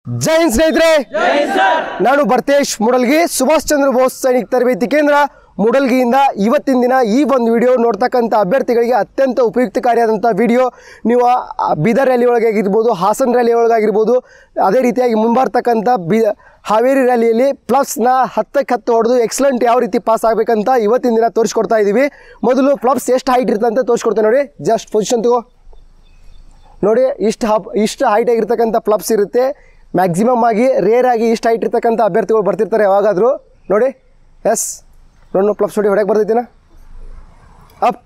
ಜೈ ಹಿಂದ್ ಸ್ನೇಹಿತರೆ ನಾನು ಭರ್ತೇಶ್ ಮುಡಲ್ಗಿ ಸುಭಾಷ್ ಚಂದ್ರ ಬೋಸ್ ಸೈನಿಕ ತರಬೇತಿ ಕೇಂದ್ರ ಮುಡಲ್ಗಿಯಿಂದ ಇವತ್ತಿನ ದಿನ ಈ ಒಂದು ವಿಡಿಯೋ ನೋಡ್ತಕ್ಕಂಥ ಅಭ್ಯರ್ಥಿಗಳಿಗೆ ಅತ್ಯಂತ ಉಪಯುಕ್ತಕಾರಿಯಾದಂಥ ವಿಡಿಯೋ ನೀವು ಆ ಬೀದರ್ ರ್ಯಾಲಿ ಒಳಗಾಗಿರ್ಬೋದು ಹಾಸನ್ ರ್ಯಾಲಿ ಒಳಗಾಗಿರ್ಬೋದು ಅದೇ ರೀತಿಯಾಗಿ ಮುಂಬರ್ತಕ್ಕಂಥ ಬಿ ಹಾವೇರಿ ರ್ಯಾಲಿಯಲ್ಲಿ ಪ್ಲಸ್ನ ಹತ್ತಕ್ಕೆ ಹತ್ತು ಹೊಡೆದು ಎಕ್ಸಲೆಂಟ್ ಯಾವ ರೀತಿ ಪಾಸ್ ಆಗಬೇಕಂತ ಇವತ್ತಿನ ದಿನ ತೋರಿಸ್ಕೊಡ್ತಾ ಇದ್ದೀವಿ ಮೊದಲು ಪ್ಲಸ್ ಎಷ್ಟು ಹೈಟ್ ಇರುತ್ತೆ ಅಂತ ತೋರಿಸ್ಕೊಡ್ತೇನೆ ನೋಡಿ ಜಸ್ಟ್ ಪೊಸಿಷನ್ ತಗೋ ನೋಡಿ ಇಷ್ಟು ಹಬ್ ಇಷ್ಟು ಹೈಟ್ ಆಗಿರ್ತಕ್ಕಂಥ ಪ್ಲಬ್ಸ್ ಇರುತ್ತೆ ಮ್ಯಾಕ್ಸಿಮಮ್ ಆಗಿ ರೇರ್ ಆಗಿ ಇಷ್ಟು ಹೈಟ್ ಇರ್ತಕ್ಕಂಥ ಅಭ್ಯರ್ಥಿಗಳು ಬರ್ತಿರ್ತಾರೆ ಯಾವಾಗಾದರೂ ನೋಡಿ ಎಸ್ ನೋಡಿ ಪ್ಲಬ್ಸ್ ನೋಡಿ ಹೊಡೆಯಕ್ಕೆ ಬರ್ತೈತಿನ ಅಪ್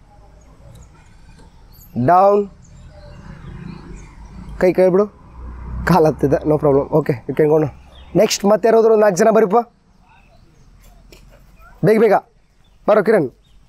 ಡೌನ್ ಕೈ ಕೈ ಬಿಡು ಕಾಲು ಹತ್ತಿದೆ no problem okay you can ಗೋಣ ನೆಕ್ಸ್ಟ್ ಮತ್ತೆ ಯಾರಾದ್ರು ಒಂದು ನಾಲ್ಕು ಜನ ಬರೀಪ್ಪ ಬೇಗ ಬೇಗ ಬರೋ ಕಿರಣ್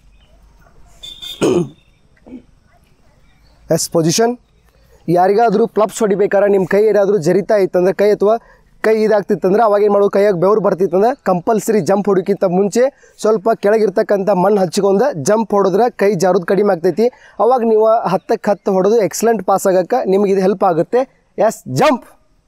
ಎಸ್ ಪೊಸಿಷನ್ ಯಾರಿಗಾದರೂ ಪ್ಲಬ್ಸ್ ಹೊಡಿಬೇಕಾದ್ರೆ ನಿಮ್ಮ ಕೈ ಏನಾದರೂ ಜರಿತಾ ಇತ್ತಂದ್ರೆ ಕೈ ಅಥವಾ ಕೈ ಇದಾಗ್ತಿತ್ತಂದ್ರೆ ಅವಾಗ ಏನು ಮಾಡೋದು ಕೈಯಾಗ ಬೆವರು ಬರ್ತಿತ್ತಂದ್ರೆ ಕಂಪಲ್ಸರಿ ಜಂಪ್ ಹೊಡೋಕ್ಕಿಂತ ಮುಂಚೆ ಸ್ವಲ್ಪ ಕೆಳಗಿರ್ತಕ್ಕಂಥ ಮಣ್ಣು ಹಚ್ಕೊಂಡು ಜಂಪ್ ಹೊಡೆದ್ರೆ ಕೈ ಜಾರೋದು ಕಡಿಮೆ ಆಗ್ತೈತಿ ಅವಾಗ ನೀವು ಹತ್ತಕ್ಕೆ ಹತ್ತು ಹೊಡೆದು ಎಕ್ಸಲೆಂಟ್ ಪಾಸ್ ಆಗಕ್ಕೆ ನಿಮಗೆ ಇದು ಹೆಲ್ಪ್ ಆಗುತ್ತೆ ಎಸ್ ಜಂಪ್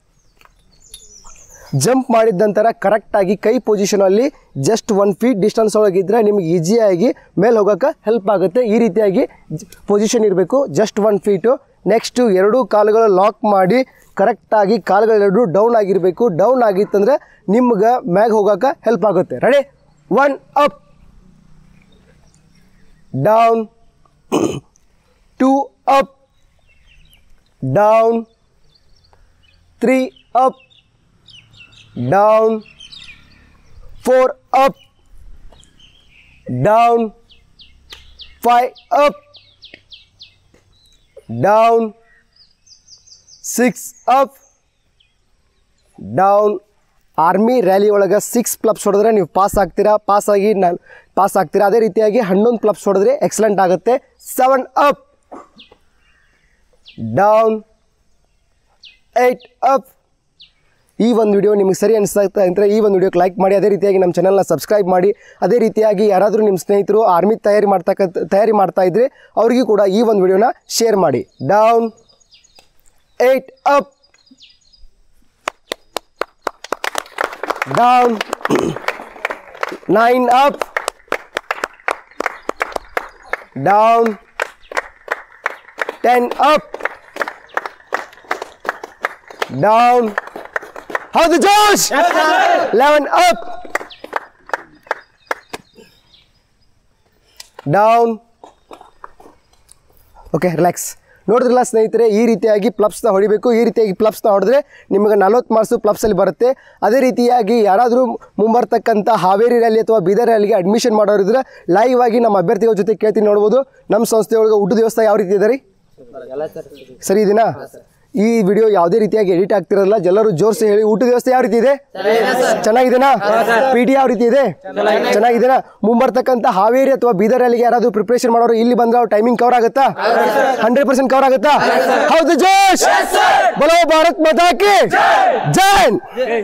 ಜಂಪ್ ಮಾಡಿದ ನಂತರ ಕರೆಕ್ಟಾಗಿ ಕೈ ಪೊಸಿಷನಲ್ಲಿ ಜಸ್ಟ್ ಒನ್ ಫೀಟ್ ಡಿಸ್ಟೆನ್ಸ್ ಒಳಗಿದ್ರೆ ನಿಮಗೆ ಈಸಿಯಾಗಿ ಮೇಲೆ ಹೋಗೋಕೆ ಹೆಲ್ಪ್ ಆಗುತ್ತೆ ಈ ರೀತಿಯಾಗಿ ಪೊಸಿಷನ್ ಇರಬೇಕು ಜಸ್ಟ್ ಒನ್ ಫೀಟು ನೆಕ್ಸ್ಟು ಎರಡೂ ಕಾಲುಗಳು ಲಾಕ್ ಮಾಡಿ ಕರೆಕ್ಟಾಗಿ ಕಾಲುಗಳೆರಡು ಡೌನ್ ಆಗಿರಬೇಕು ಡೌನ್ ಆಗಿತ್ತಂದ್ರೆ ನಿಮ್ಗೆ ಮ್ಯಾಗ ಹೋಗೋಕೆ ಹೆಲ್ಪ್ ಆಗುತ್ತೆ ready one up down two up down three up down, four up, down, five up, down, six up, down. Army rally ಒಳಗೆ ಸಿಕ್ಸ್ ಪ್ಲಬ್ಸ್ ಹೊಡೆದ್ರೆ ನೀವು ಪಾಸ್ ಆಗ್ತೀರಾ ಪಾಸ್ ಆಗಿ ನಾನು ಪಾಸ್ ಆಗ್ತೀರಾ ಅದೇ ರೀತಿಯಾಗಿ ಹನ್ನೊಂದು ಪ್ಲಬ್ಸ್ ಹೊಡೆದ್ರೆ ಎಕ್ಸಲೆಂಟ್ ಆಗುತ್ತೆ seven up down eight up ಈ ಒಂದು ವಿಡಿಯೋ ನಿಮಗೆ ಸರಿ ಅನಿಸ್ತಾ ಅಂದರೆ ಈ ಒಂದು ವಿಡಿಯೋಕ್ಕೆ ಲೈಕ್ ಮಾಡಿ ಅದೇ ರೀತಿಯಾಗಿ ನಮ್ಮ ಚಾನಲ್ನ ಸಬ್ಸ್ಕ್ರೈಬ್ ಮಾಡಿ ಅದೇ ರೀತಿಯಾಗಿ ಯಾರಾದರೂ ನಿಮ್ಮ ಸ್ನೇಹಿತರು ಆರ್ಮಿ ತಯಾರಿ ಮಾಡ್ತಕ್ಕಂಥ ತಯಾರಿ ಮಾಡ್ತಾ ಇದ್ರೆ ಅವರಿಗೂ ಕೂಡ ಈ ಒಂದು ವಿಡಿಯೋನ ಶೇರ್ ಮಾಡಿ down eight up down nine up down ten up down ಹೌದು ಜೋಶ್ eleven up down okay relax ನೋಡಿದ್ರಲ್ಲ ಸ್ನೇಹಿತರೆ ಈ ರೀತಿಯಾಗಿ ಪ್ಲಬ್ಸ್ನ ಹೊಡಿಬೇಕು ಈ ರೀತಿಯಾಗಿ ಪ್ಲಬ್ಸ್ನ ಹೊಡೆದ್ರೆ ನಿಮಗೆ ನಲ್ವತ್ತು ಮಾರ್ಕ್ಸು ಪ್ಲಬ್ಸಲ್ಲಿ ಬರುತ್ತೆ ಅದೇ ರೀತಿಯಾಗಿ ಯಾರಾದರೂ ಮುಂಬರ್ತಕ್ಕಂಥ ಹಾವೇರಿ ರ್ಯಾಲಿ ಅಥವಾ ಬೀದರ್ ರ್ಯಾಲಿಗೆ ಅಡ್ಮಿಷನ್ ಮಾಡೋರಿದ್ರೆ ಲೈವ್ ಆಗಿ ನಮ್ಮ ಅಭ್ಯರ್ಥಿಗಳ ಜೊತೆ ಕೇಳ್ತೀನಿ ನೋಡ್ಬೋದು ನಮ್ಮ ಸಂಸ್ಥೆಯೊಳಗೆ ಊಟದ ವ್ಯವಸ್ಥೆ ಯಾವ ರೀತಿ ಇದೆ ರೀ ಸರಿ ಇದೀನಾ ಈ ವಿಡಿಯೋ ಯಾವುದೇ ರೀತಿಯಾಗಿ ಎಡಿಟ್ ಆಗ್ತಿರಲ್ಲ ಎಲ್ಲರೂ ಜೋರ್ಸಿ ಹೇಳಿ ಊಟದ ವ್ಯವಸ್ಥೆ ಯಾವ ರೀತಿ ಇದೆ ಚೆನ್ನಾಗಿದೆನಾ ಪಿ ಟಿ ಯಾವ ರೀತಿ ಇದೆ ಚೆನ್ನಾಗಿದೆನಾ ಮುಂಬರ್ತಕ್ಕಂಥ ಹಾವೇರಿ ಅಥವಾ ಬೀದರ್ ಅಲ್ಲಿಗೆ ಯಾರಾದರೂ ಪ್ರಿಪರೇಷನ್ ಮಾಡೋರು ಇಲ್ಲಿ ಬಂದ್ರೆ ಅವ್ರ ಟೈಮಿಂಗ್ ಕವರ್ ಆಗುತ್ತಾ ಹಂಡ್ರೆಡ್ ಪರ್ಸೆಂಟ್ ಕವರ್ ಆಗುತ್ತಾ ಹೌದು ಜೋಶ್ ಬಲೋ ಭಾರತ್ ಮಾತಾಕಿ ಜೈ